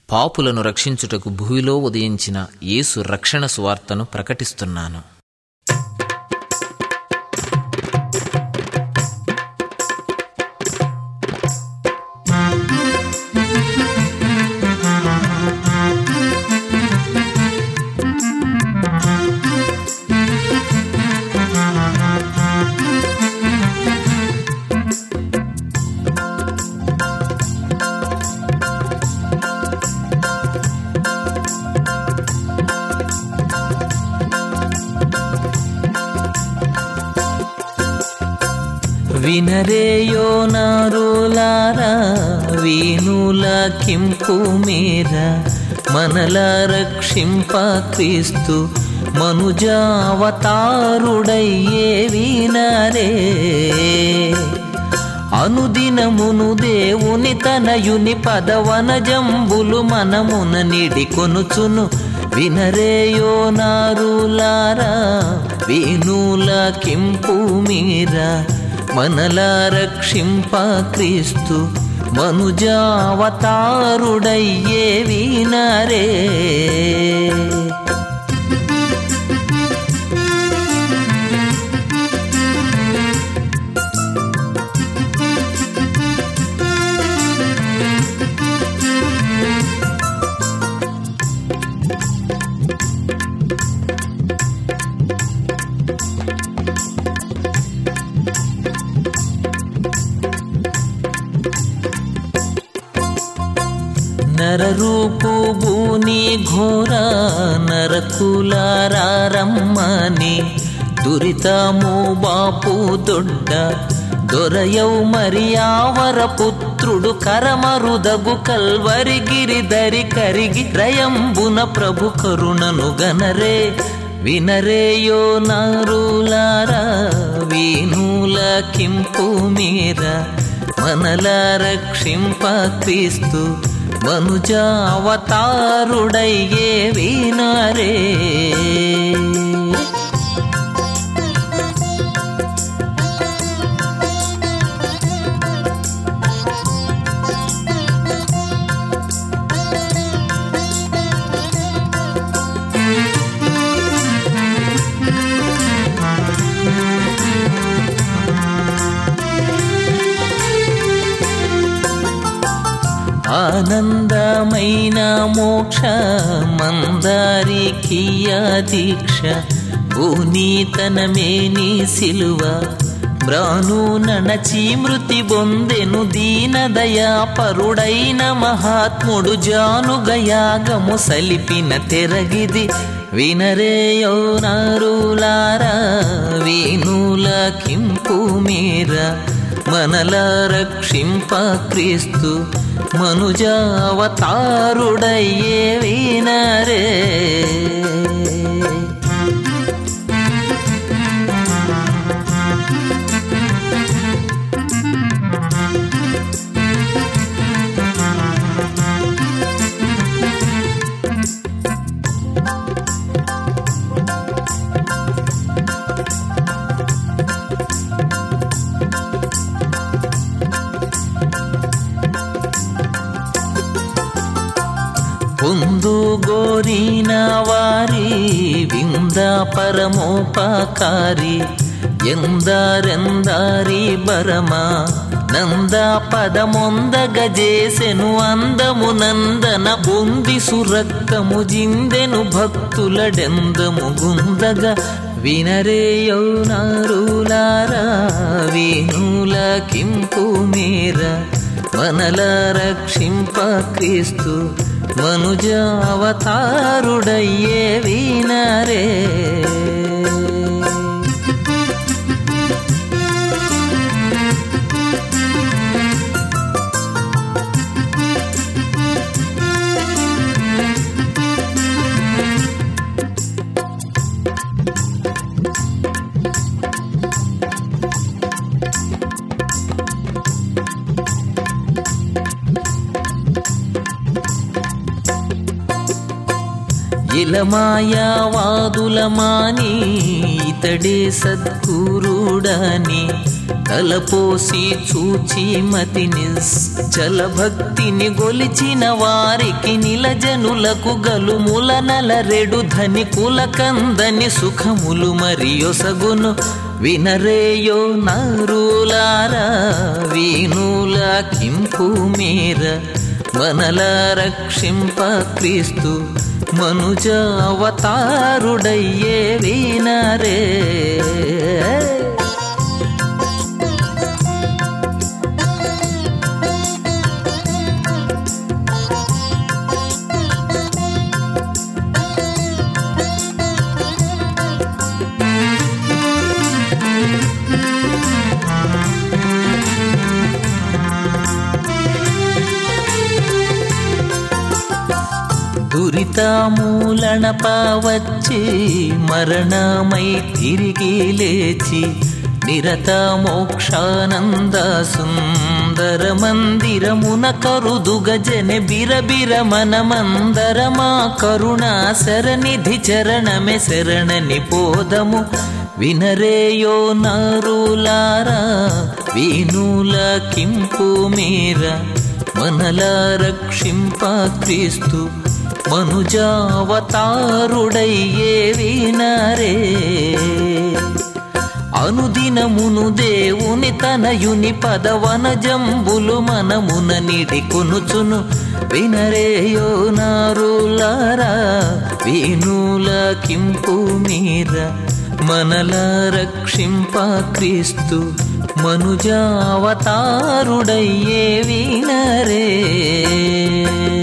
పాపులను రక్షించుటకు భూమిలో ఉదయించిన యేసు రక్షణ సువార్తను ప్రకటిస్తున్నాను వినరేయో నారులారా వీనుల కింపు మేర మనల రక్షింప క్రీస్తు మనుజావతారుడయ్యే వినరే అనుదినమును దేవుని తనయుని పదవన జంబులు మనమున నిడి కొనుచును వినరేయో నారులారా వీనుల కింపు మీరా మనల రక్షింప క్రీస్తు మనుజావతారుడయ్యే వినరే నరరూపు భూని ఘోర నరకులారమ్మని దురితము బాపు దొడ్డ దొరయౌ మరియావర పుత్రుడు కరమరుదగు కల్వరిగిరి దరి కరిగి రయంబున ప్రభు కరుణను గనరే వినరేయో నారులారా వీనుల కింపు మీర మనల రక్షింప క్రీస్తు మనుజావతారుడయ్యే వినరే ఆనందమైన మోక్ష మందారికియ దీక్ష భూనీతనమేని సిలువ బ్రాను నణచి మృతి బొందెను దీనదయా పరుడైన మహాత్ముడు జానుగయాగము సలిపిన తెరగిది వినరేయో నారులారా వీనుల కింపు మీరా మనల రక్షింప క్రీస్తు మనుజావతారుడయ్యే వినరే పొందు గోరిన వారి వింద పరమోపకారి ఎందరెందారి బరమా నంద పదమొందగ చేసెను అందము నందన బొంది సురక్కము జిందెను భక్తులడెందము గుందగ వినరేయౌ నారులారా వీనుల కింపు మీర మనల రక్షింప క్రీస్తు మనుజావతారుడయ్యే వినరే ఇలమాయావాదులమాని ఇతడే సద్గురుడని తలపోసి చూచి మతి నిశ్చల భక్తిని గొలిచిన వారికి నిలజనులకు గలుముల నలరెడు ధని కులకందని సుఖములు మరియొసగును వినరేయో నరులారా వీనుల కింపు మేర మనల రక్షింప క్రీస్తు మనుజ అవతారుడయ్యే వినరే దురితామూలన పావచ్చి మరణమై తిరిగి లేచి నిరత మోక్షానంద సుందర మందిరమున కరుదుగ జన బిరబిర మనమందరమా కరుణా శరణిధి చరణమే శరణని పోదము వినరేయో నారులారా వీనుల కింపు మీర మనల రక్షింప క్రీస్తు మనుజావతారుడయ్యే వినరే అనుదినమును దేవుని తనయుని పదవన జంబులు మనమున నిడి కొనుచును వినరేయో నారులారా వీనుల కింపు మీర మనల రక్షింప క్రీస్తు మనుజావతారుడయ్యే వినరే